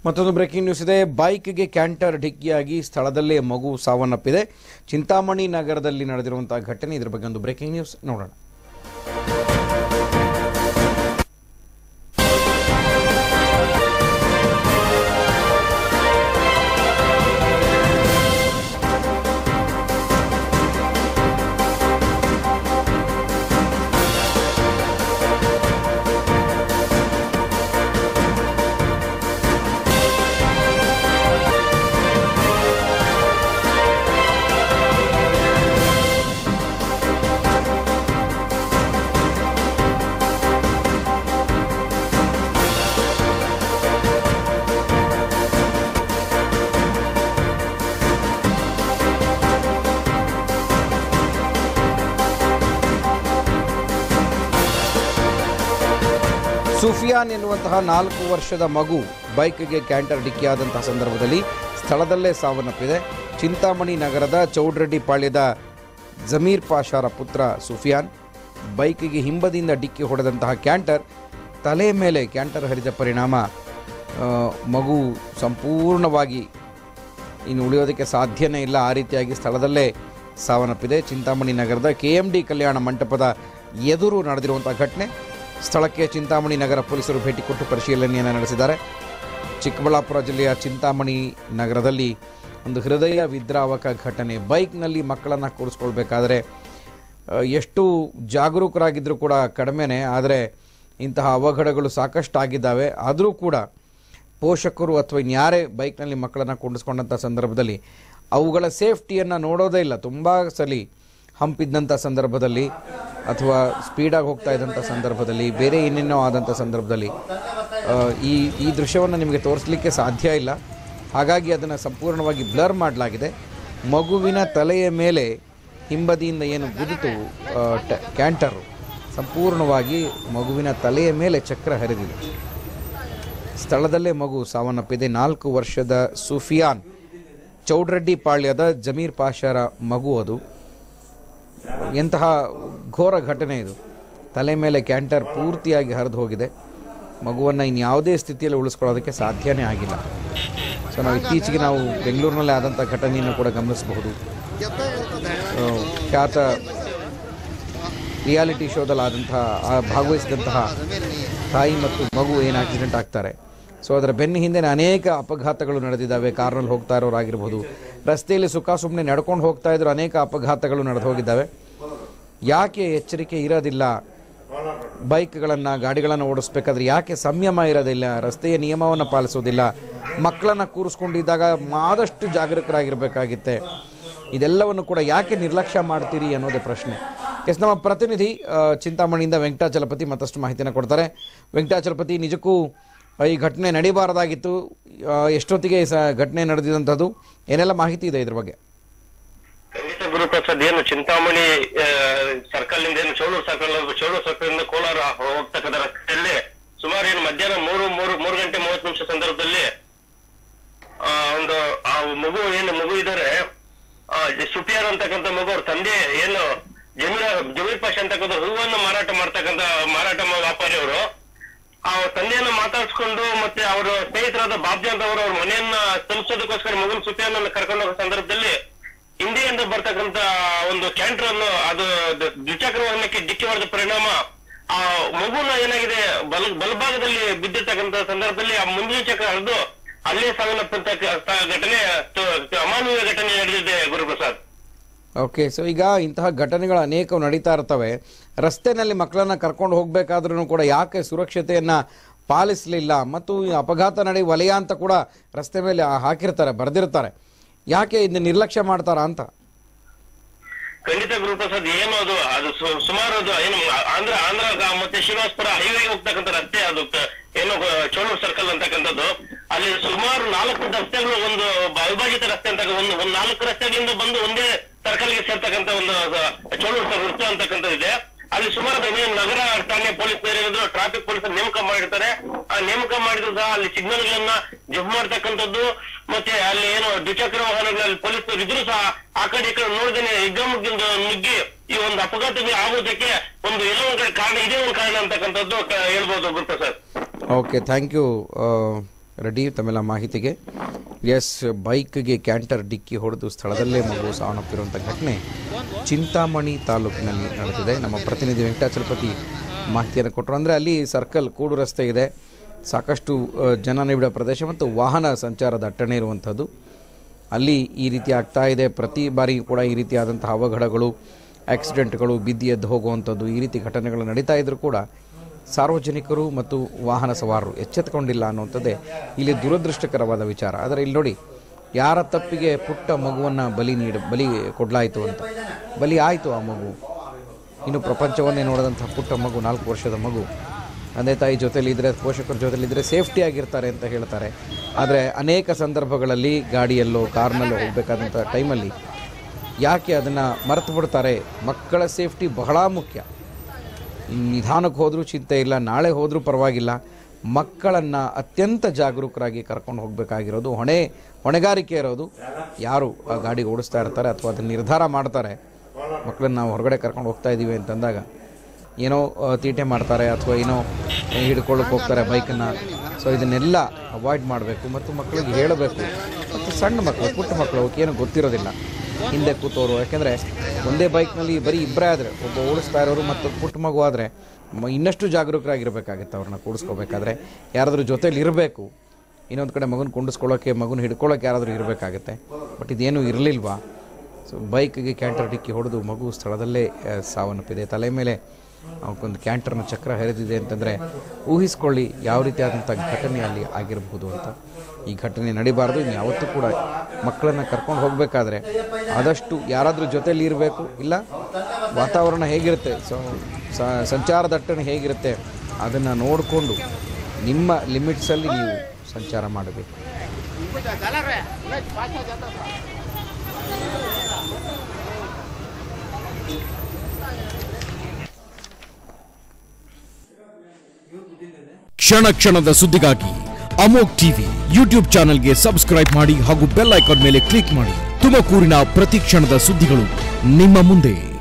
ಮತ್ತೊಂದು breaking news ಇದೆ ಬೈಕ್ಗೆ canter ಡಿಕ್ಕಿಯಾಗಿ ಸ್ಥಳದಲ್ಲೇ ಮಗು ಸಾವನ್ನಪ್ಪಿದೆ ಚಿಂತಾಮಣಿ ನಗರದಲ್ಲಿ ನಡೆದಿರುವಂತಹ ಘಟನೆ ಇದ್ರ ಬಗ್ಗೆ ಒಂದು ಬ್ರೇಕಿಂಗ್ ನ್ಯೂಸ್ ನೋಡೋಣ ಸುಫಿಯಾನ್ ಎನ್ನುವಂತಹ ನಾಲ್ಕು ವರ್ಷದ ಮಗು ಬೈಕ್ಗೆ ಕ್ಯಾಂಟರ್ ಡಿಕ್ಕಿಯಾದಂತಹ ಸಂದರ್ಭದಲ್ಲಿ ಸ್ಥಳದಲ್ಲೇ ಸಾವನ್ನಪ್ಪಿದೆ ಚಿಂತಾಮಣಿ ನಗರದ ಚೌಡ್ರೆಡ್ಡಿ ಪಾಳ್ಯದ ಜಮೀರ್ ಪಾಷಾರ ಪುತ್ರ ಸುಫಿಯಾನ್ ಬೈಕಿಗೆ ಹಿಂಬದಿಯಿಂದ ಡಿಕ್ಕಿ ಹೊಡೆದಂತಹ ಕ್ಯಾಂಟರ್ ತಲೆ ಮೇಲೆ ಕ್ಯಾಂಟರ್ ಹರಿದ ಪರಿಣಾಮ ಆ, ಮಗು ಸಂಪೂರ್ಣವಾಗಿ ಇನ್ನು ಉಳಿಯೋದಕ್ಕೆ ಸಾಧ್ಯನೇ ಇಲ್ಲ ಆ ರೀತಿಯಾಗಿ ಸ್ಥಳದಲ್ಲೇ ಸಾವನ್ನಪ್ಪಿದೆ ಚಿಂತಾಮಣಿ ನಗರದ ಕೆ ಎಂ ಡಿ ಕಲ್ಯಾಣ ಮಂಟಪದ ಎದುರು ನಡೆದಿರುವಂಥ ಘಟನೆ ಸ್ಥಳಕ್ಕೆ ಚಿಂತಾಮಣಿ ನಗರ ಪೊಲೀಸರು ಭೇಟಿ ಕೊಟ್ಟು ಪರಿಶೀಲನೆಯನ್ನು ನಡೆಸಿದ್ದಾರೆ ಚಿಕ್ಕಬಳ್ಳಾಪುರ ಜಿಲ್ಲೆಯ ಚಿಂತಾಮಣಿ ನಗರದಲ್ಲಿ ಒಂದು ಹೃದಯ ವಿದ್ರಾವಕ ಘಟನೆ ಬೈಕ್ನಲ್ಲಿ ಮಕ್ಕಳನ್ನು ಕೂರಿಸ್ಕೊಳ್ಬೇಕಾದ್ರೆ ಆ, ಎಷ್ಟು ಜಾಗರೂಕರಾಗಿದ್ದರೂ ಕೂಡ ಕಡಿಮೆನೇ ಆದರೆ ಇಂತಹ ಅವಘಡಗಳು ಸಾಕಷ್ಟು ಆಗಿದ್ದಾವೆ ಆದರೂ ಕೂಡ ಪೋಷಕರು ಅಥವಾ ಇನ್ಯಾರೇ ಬೈಕ್ನಲ್ಲಿ ಮಕ್ಕಳನ್ನು ಕುಂಡಿಸ್ಕೊಂಡಂಥ ಸಂದರ್ಭದಲ್ಲಿ ಅವುಗಳ ಸೇಫ್ಟಿಯನ್ನು ನೋಡೋದೇ ಇಲ್ಲ ತುಂಬ ಸಲಿ ಹಂಪಿದ್ದಂಥ ಸಂದರ್ಭದಲ್ಲಿ ಅಥವಾ ಸ್ಪೀಡಾಗಿ ಹೋಗ್ತಾ ಇದ್ದಂಥ ಸಂದರ್ಭದಲ್ಲಿ ಬೇರೆ ಏನೇನೋ ಆದಂಥ ಸಂದರ್ಭದಲ್ಲಿ ಆ, ಈ ಈ ದೃಶ್ಯವನ್ನು ನಿಮಗೆ ತೋರಿಸಲಿಕ್ಕೆ ಸಾಧ್ಯ ಇಲ್ಲ ಹಾಗಾಗಿ ಅದನ್ನು ಸಂಪೂರ್ಣವಾಗಿ ಬ್ಲರ್ ಮಾಡಲಾಗಿದೆ ಮಗುವಿನ ತಲೆಯ ಮೇಲೆ ಹಿಂಬದಿಯಿಂದ ಏನು ಗುದಿತು ಆ, ಟ- ಕ್ಯಾಂಟರು ಸಂಪೂರ್ಣವಾಗಿ ಮಗುವಿನ ತಲೆಯ ಮೇಲೆ ಚಕ್ರ ಹರಿದಿದೆ ಸ್ಥಳದಲ್ಲೇ ಮಗು ಸಾವನ್ನಪ್ಪಿದೆ ನಾಲ್ಕು ವರ್ಷದ ಸುಫಿಯಾನ್ ಚೌಡ್ರೆಡ್ಡಿ ಪಾಳ್ಯದ ಜಮೀರ್ ಪಾಷಾರ ಮಗು ಅದು ಎಂತಹ ಘೋರ ಘಟನೆ ಇದು ತಲೆ ಮೇಲೆ ಕ್ಯಾಂಟರ್ ಪೂರ್ತಿಯಾಗಿ ಹರಿದು ಹೋಗಿದೆ ಮಗುವನ್ನು ಇನ್ಯಾವುದೇ ಸ್ಥಿತಿಯಲ್ಲಿ ಉಳಿಸ್ಕೊಳ್ಳೋದಕ್ಕೆ ಸಾಧ್ಯನೇ ಆಗಿಲ್ಲ ಸೊ ನಾವು ಇತ್ತೀಚೆಗೆ ನಾವು ಬೆಂಗಳೂರಿನಲ್ಲಿ ಆದಂಥ ಘಟನೆಯನ್ನು ಕೂಡ ಗಮನಿಸಬಹುದು ಆ, ಖ್ಯಾತ ರಿಯಾಲಿಟಿ ಶೋದಲ್ಲಿ ಆದಂತಹ ಆ ಭಾಗವಹಿಸಿದಂತಹ ತಾಯಿ ಮತ್ತು ಮಗು ಏನು ಆಕ್ಸಿಡೆಂಟ್ ಆಗ್ತಾರೆ ಸೊ ಅದರ ಬೆನ್ನ ಹಿಂದೆ ಅನೇಕ ಅಪಘಾತಗಳು ನಡೆದಿದ್ದಾವೆ ಕಾರ್ನಲ್ಲಿ ಹೋಗ್ತಾ ಇರೋರಾಗಿರ್ಬೋದು ರಸ್ತೆಯಲ್ಲಿ ಸುಖ ಸುಮ್ಮನೆ ನಡ್ಕೊಂಡು ಹೋಗ್ತಾ ಇದ್ರು ಅನೇಕ ಅಪಘಾತಗಳು ನಡೆದು ಹೋಗಿದ್ದಾವೆ ಯಾಕೆ ಎಚ್ಚರಿಕೆ ಇರೋದಿಲ್ಲ ಬೈಕ್ಗಳನ್ನು ಗಾಡಿಗಳನ್ನು ಓಡಿಸ್ಬೇಕಾದ್ರೆ ಯಾಕೆ ಸಂಯಮ ಇರೋದಿಲ್ಲ ರಸ್ತೆಯ ನಿಯಮವನ್ನು ಪಾಲಿಸೋದಿಲ್ಲ ಮಕ್ಕಳನ್ನು ಕೂರಿಸ್ಕೊಂಡಿದ್ದಾಗ ಆದಷ್ಟು ಜಾಗರೂಕರಾಗಿರ್ಬೇಕಾಗಿತ್ತೆ ಇದೆಲ್ಲವನ್ನು ಕೂಡ ಯಾಕೆ ನಿರ್ಲಕ್ಷ್ಯ ಮಾಡ್ತೀರಿ ಅನ್ನೋದೇ ಪ್ರಶ್ನೆ ಎಸ್ ನಮ್ಮ ಪ್ರತಿನಿಧಿ ಆ, ಚಿಂತಾಮಣಿಯಿಂದ ವೆಂಕಟಾಚಲಪತಿ ಮತ್ತಷ್ಟು ಮಾಹಿತಿಯನ್ನು ಕೊಡ್ತಾರೆ ವೆಂಕಟಾಚಲಪತಿ ನಿಜಕ್ಕೂ ಆ, ಈ ಘಟನೆ ನಡೀಬಾರದಾಗಿತ್ತು ಆ, ಎಷ್ಟೊತ್ತಿಗೆ ಈ ಸ- ಘಟನೆ ನಡೆದಿದಂಥದ್ದು ಏನೆಲ್ಲ ಮಾಹಿತಿ ಇದೆ ಇದ್ರ ಬಗ್ಗೆ ಖಂಡಿತ ಗುರುಪ್ರಸಾದ್ ಏನು ಚಿಂತಾಮಣಿ ಸರ್ಕಲ್ ನಿಂದ ಏನು ಚೋಳೂರು ಸರ್ಕಲ್ ಚೋಳೂರು ಸರ್ಕಲ್ ಇಂದ ಕೋಲಾರ ಹೋಗ್ತಕ್ಕಂಥ ರಸ್ತೆಯಲ್ಲಿ ಸುಮಾರು ಏನು ಮಧ್ಯಾಹ್ನ ಮೂರು ಮೂರು ಮೂರು ಗಂಟೆ ಮೂವತ್ತು ನಿಮಿಷ ಸಂದರ್ಭದಲ್ಲಿ ಆ, ಒಂದು ಆ ಮಗು ಏನು ಮಗು ಇದ್ದಾರೆ ಸುಫಿಯಾನ್ ಅಂತಕ್ಕಂಥ ಮಗು ಅವ್ರ ತಂದೆ ಏನು ಜಮೀರ ಜಮೀರ್ ಪಾಷ ಅಂತಕ್ಕಂಥ ಹೂವನ್ನು ಮಾರಾಟ ಮಾಡ್ತಕ್ಕಂಥ ಮಾರಾಟ ಮಾ- ವ್ಯಾಪಾರಿ ಅವರು ಆ ತಂದೆಯನ್ನ ಮಾತಾಡ್ಸ್ಕೊಂಡು ಮತ್ತೆ ಅವರ ಸ್ನೇಹಿತರಾದ ಬಾಬ್ಜಿ ಅಂತ ಅವರು ಅವ್ರ ಮನೆಯನ್ನ ತಲುಪಿಸೋದಕ್ಕೋಸ್ಕರ ಮಗನ ಸುಫಿಯಾನ್ ಕರ್ಕೊಂಡು ಹೋಗೋ ಸಂದರ್ಭದಲ್ಲಿ ಹಿಂದೆಯಿಂದ ಬರ್ತಕ್ಕಂತ ಒಂದು ಕ್ಯಾಂಟರ್ ಅನ್ನು ಅದು ದ- ದ್ವಿಚಕ್ರ ವಾಹನಕ್ಕೆ ಡಿಕ್ಕಿ ಹೊಡೆದ ಪರಿಣಾಮ ಆ ಮಗುನ ಏನಾಗಿದೆ ಬಲ ಬಲಭಾಗದಲ್ಲಿ ಬಿದ್ದಿರ್ತಕ್ಕಂತ ಸಂದರ್ಭದಲ್ಲಿ ಆ ಮುಂದಿನ ಚಕ್ರ ಹರಿದು ಅಲ್ಲೇ ಸಾವನ್ನಪ್ಪಂತ ಘಟನೆ ತ- ತ- ಅಮಾನವೀಯ ಘಟನೆ ನಡೆದಿದೆ ಗುರುಪ್ರಸಾದ್ ಓಕೆ ಸೊ ಈಗ ಇಂತಹ ಘಟನೆಗಳು ಅನೇಕ ನಡೀತಾ ಇರ್ತವೆ ರಸ್ತೆನಲ್ಲಿ ಮಕ್ಕಳನ್ನ ಕರ್ಕೊಂಡು ಹೋಗ್ಬೇಕಾದ್ರೂ ಕೂಡ ಯಾಕೆ ಸುರಕ್ಷತೆಯನ್ನ ಪಾಲಿಸಲಿಲ್ಲ ಮತ್ತು ಈ ಅಪಘಾತ ನಡೆ ವಲಯ ಅಂತ ಕೂಡ ರಸ್ತೆ ಮೇಲೆ ಹಾಕಿರ್ತಾರೆ ಬರೆದಿರ್ತಾರೆ ಯಾಕೆ ಇದನ್ನ ನಿರ್ಲಕ್ಷ್ಯ ಮಾಡ್ತಾರಾ ಅಂತ ಖಂಡಿತ ಗುರುಪ್ರಸಾದ್ ಏನು ಅದು ಅದು ಸು- ಸುಮಾರು ಅದು ಏನು ಆಂಧ್ರ ಆಂಧ್ರ ಗ- ಮತ್ತೆ ಶ್ರೀನಿವಾಸಪುರ ಹೈವೇಗೆ ಹೋಗ್ತಕ್ಕಂಥ ರಸ್ತೆ ಅದು ಕ- ಏನು ಗ- ಚೋಳೂರು ಸರ್ಕಲ್ ಅಂತಕ್ಕಂಥದ್ದು ಅಲ್ಲಿ ಸುಮಾರು ನಾಲ್ಕು ರಸ್ತೆಗಳು ಒಂದು ಬ- ಅವಿಭಾಜಿತ ರಸ್ತೆ ಅಂತ ಒಂದು ಒಂದು ನಾಲ್ಕು ರಸ್ತೆಗಳಿಂದ ಬಂದು ಒಂದೇ ಸರ್ಕಲ್ಗೆ ಸೇರ್ತಕ್ಕಂಥ ಒಂದು ಅದು ಚೋಳೂರು ಸರ್ ವೃತ್ತ ಅಂತಕ್ಕಂಥದ್ದು ಇದೆ ಅಲ್ಲಿ ಸುಮಾರು ಏನು ನಗರ ಠಾಣೆ ಪೊಲೀಸ್ ಏನಿದ್ರು ಟ್ರಾಫಿಕ್ ಪೊಲೀಸ್ ನೇಮಕ ಮಾಡಿರ್ತಾರೆ ಆ ನೇಮಕ ಮಾಡಿದ್ರು ಸಹ ಅಲ್ಲಿ ಸಿಗ್ನಲ್ ಗಳನ್ನ ಜಪ್ ಮಾಡ್ತಕ್ಕಂಥದ್ದು ಮತ್ತೆ ಅಲ್ಲಿ ಏನು ದ್ವಿಚಕ್ರ ವಾಹನಗಳಲ್ಲಿ ಪೊಲೀಸರು ಇದ್ರು ಸಹ ಆ ಕಡೆ ಈ ಕಡೆ ನೋಡ್ದೇನೆ ಹಿಗ್ಗಮುಗ್ಗಿಂದ ನುಗ್ಗಿ ಈ ಒಂದು ಅಪಘಾತಗಳು ಆಗೋದಕ್ಕೆ ಒಂದು ಎಲ್ಲೋ ಒಂದ್ ಕಡೆ ಕಾರಣ ಇದೇ ಒಂದು ಕಾರಣ ಅಂತಕ್ಕಂಥದ್ದು ಕ- ಹೇಳ್ಬೋದು Guruprasad okay thank you Reddy ತಮ್ಮೆಲ್ಲ ಮಾಹಿತಿಗೆ ಎಸ್ ಬೈಕ್ಗೆ ಕ್ಯಾಂಟರ್ ಡಿಕ್ಕಿ ಹೊಡೆದು ಸ್ಥಳದಲ್ಲೇ ಮಗು ಸಾವನ್ನಪ್ಪಿರುವಂಥ ಘಟನೆ ಚಿಂತಾಮಣಿ ತಾಲೂಕಿನಲ್ಲಿ ನಡೆದಿದೆ ನಮ್ಮ ಪ್ರತಿನಿಧಿ ವೆಂಕಟಾಚಲಪತಿ ಮಾಹಿತಿಯನ್ನು ಕೊಟ್ಟರು ಅಂದರೆ ಅಲ್ಲಿ ಸರ್ಕಲ್ ಕೂಡು ರಸ್ತೆ ಇದೆ ಸಾಕಷ್ಟು ಆ, ಜನ ನಿಬಿಡ ಪ್ರದೇಶ ಮತ್ತು ವಾಹನ ಸಂಚಾರ ದಟ್ಟಣೆ ಇರುವಂಥದ್ದು ಅಲ್ಲಿ ಈ ರೀತಿ ಆಗ್ತಾ ಇದೆ ಪ್ರತಿ ಬಾರಿ ಕೂಡ ಈ ರೀತಿಯಾದಂತಹ ಅವಘಡಗಳು ಆಕ್ಸಿಡೆಂಟ್ಗಳು ಬಿದ್ದು ಎದ್ದು ಹೋಗುವಂಥದ್ದು ಈ ರೀತಿ ಘಟನೆಗಳು ನಡೀತಾ ಇದ್ದರೂ ಕೂಡ ಸಾರ್ವಜನಿಕರು ಮತ್ತು ವಾಹನ ಸವಾರರು ಎಚ್ಚೆತ್ತುಕೊಂಡಿಲ್ಲ ಅನ್ನುವಂಥದ್ದೇ ಇಲ್ಲಿ ದುರದೃಷ್ಟಕರವಾದ ವಿಚಾರ ಆದರೆ ಇಲ್ಲಿ ನೋಡಿ ಯಾರ ತಪ್ಪಿಗೆ ಪುಟ್ಟ ಮಗುವನ್ನು ಬಲಿ ನೀಡ ಬಲಿ ಕೊಡಲಾಯಿತು ಅಂತ ಬಲಿ ಆಯಿತು ಆ ಮಗು ಇನ್ನು ಪ್ರಪಂಚವನ್ನೇ ನೋಡಿದಂಥ ಪುಟ್ಟ ಮಗು ನಾಲ್ಕು ವರ್ಷದ ಮಗು ತಂದೆ ತಾಯಿ ಜೊತೆಲಿದ್ದರೆ ಪೋಷಕರ ಜೊತೆಲಿದ್ದರೆ ಸೇಫ್ಟಿ ಆಗಿರ್ತಾರೆ ಅಂತ ಹೇಳ್ತಾರೆ ಆದರೆ ಅನೇಕ ಸಂದರ್ಭಗಳಲ್ಲಿ ಗಾಡಿಯಲ್ಲೋ ಕಾರ್ನಲ್ಲೋ ಹೋಗಬೇಕಾದಂಥ ಟೈಮಲ್ಲಿ ಯಾಕೆ ಅದನ್ನು ಮರೆತು ಬಿಡ್ತಾರೆ ಮಕ್ಕಳ ಸೇಫ್ಟಿ ಬಹಳ ಮುಖ್ಯ ಇನ್ನು ನಿಧಾನಕ್ಕೆ ಹೋದರೂ ಚಿಂತೆ ಇಲ್ಲ ನಾಳೆ ಹೋದರೂ ಪರವಾಗಿಲ್ಲ ಮಕ್ಕಳನ್ನು ಅತ್ಯಂತ ಜಾಗರೂಕರಾಗಿ ಕರ್ಕೊಂಡು ಹೋಗಬೇಕಾಗಿರೋದು ಹೊಣೆ ಹೊಣೆಗಾರಿಕೆ ಇರೋದು ಯಾರು ಆ ಗಾಡಿ ಓಡಿಸ್ತಾ ಇರ್ತಾರೆ ಅಥವಾ ಅದನ್ನು ನಿರ್ಧಾರ ಮಾಡ್ತಾರೆ ಮಕ್ಕಳನ್ನ ನಾವು ಹೊರಗಡೆ ಕರ್ಕೊಂಡು ಹೋಗ್ತಾ ಇದ್ದೀವಿ ಅಂತಂದಾಗ ಏನೋ ಆ, ತೀಟೆ ಮಾಡ್ತಾರೆ ಅಥವಾ ಏನೋ ಹಿಡ್ಕೊಳ್ಳೋಕೆ ಹೋಗ್ತಾರೆ ಬೈಕನ್ನು ಸೊ ಇದನ್ನೆಲ್ಲ ಅವಾಯ್ಡ್ ಮಾಡಬೇಕು ಮತ್ತು ಮಕ್ಕಳಿಗೆ ಹೇಳಬೇಕು ಮತ್ತು ಸಣ್ಣ ಮಕ್ಕಳು ಪುಟ್ಟ ಮಕ್ಕಳು ಅವಕ್ಕೇನು ಗೊತ್ತಿರೋದಿಲ್ಲ ಹಿಂದೆ ಕೂತವರು ಯಾಕೆಂದರೆ ಒಂದೇ ಬೈಕ್ನಲ್ಲಿ ಬರೀ ಇಬ್ಬರೇ ಆದರೆ ಒಬ್ಬ ಓಡಿಸ್ತಾ ಇರೋರು ಮತ್ತು ಪುಟ್ಟ ಮಗು ಆದರೆ ಇನ್ನಷ್ಟು ಜಾಗರೂಕರಾಗಿರಬೇಕಾಗುತ್ತೆ ಅವ್ರನ್ನ ಕೂಡಿಸ್ಕೋಬೇಕಾದ್ರೆ ಯಾರಾದರೂ ಜೊತೇಲಿ ಇರಬೇಕು ಇನ್ನೊಂದು ಕಡೆ ಮಗನ ಕುಂಡಿಸ್ಕೊಳ್ಳೋಕ್ಕೆ ಮಗನ ಹಿಡ್ಕೊಳ್ಳೋಕೆ ಯಾರಾದರೂ ಇರಬೇಕಾಗತ್ತೆ ಬಟ್ ಇದೇನು ಇರಲಿಲ್ವಾ ಸೊ ಬೈಕ್ಗೆ ಕ್ಯಾಂಟರ್ ಡಿಕ್ಕಿ ಹೊಡೆದು ಮಗು ಸ್ಥಳದಲ್ಲೇ ಆ, ಸಾವನ್ನಪ್ಪಿದೆ ತಲೆ ಮೇಲೆ ಅವಕ್ಕೊಂದು ಕ್ಯಾಂಟರ್ನ ಚಕ್ರ ಹರಿದಿದೆ ಅಂತಂದರೆ ಊಹಿಸ್ಕೊಳ್ಳಿ ಯಾವ ರೀತಿಯಾದಂಥ ಘಟನೆ ಅಲ್ಲಿ ಆಗಿರಬಹುದು ಅಂತ ಈ ಘಟನೆ ನಡಿಬಾರ್ದು ಇನ್ನು ಯಾವತ್ತೂ ಕೂಡ ಮಕ್ಕಳನ್ನು ಕರ್ಕೊಂಡು ಹೋಗಬೇಕಾದ್ರೆ ಆದಷ್ಟು ಯಾರಾದರೂ ಜೊತೆಲಿ ಇರಬೇಕು ಇಲ್ಲ ವಾತಾವರಣ ಹೇಗಿರುತ್ತೆ ಸೊ ಸ- ಸಂಚಾರ ದಟ್ಟಣೆ ಹೇಗಿರುತ್ತೆ ಅದನ್ನು ನೋಡಿಕೊಂಡು ನಿಮ್ಮ ಲಿಮಿಟ್ಸಲ್ಲಿ ನೀವು ಸಂಚಾರ ಮಾಡಬೇಕು ಕ್ಷಣ ಕ್ಷಣದ ಸುದ್ದಿಗಾಗಿ ಅಮೋಕ್ ಟಿವಿ ಯೂಟ್ಯೂಬ್ ಚಾನೆಲ್ಗೆ ಸಬ್ಸ್ಕ್ರೈಬ್ ಮಾಡಿ ಹಾಗೂ ಬೆಲ್ ಐಕಾನ್ ಮೇಲೆ ಕ್ಲಿಕ್ ಮಾಡಿ ತುಮಕೂರಿನ ಪ್ರತಿ ಕ್ಷಣದ ಸುದ್ದಿಗಳು ನಿಮ್ಮ ಮುಂದೆ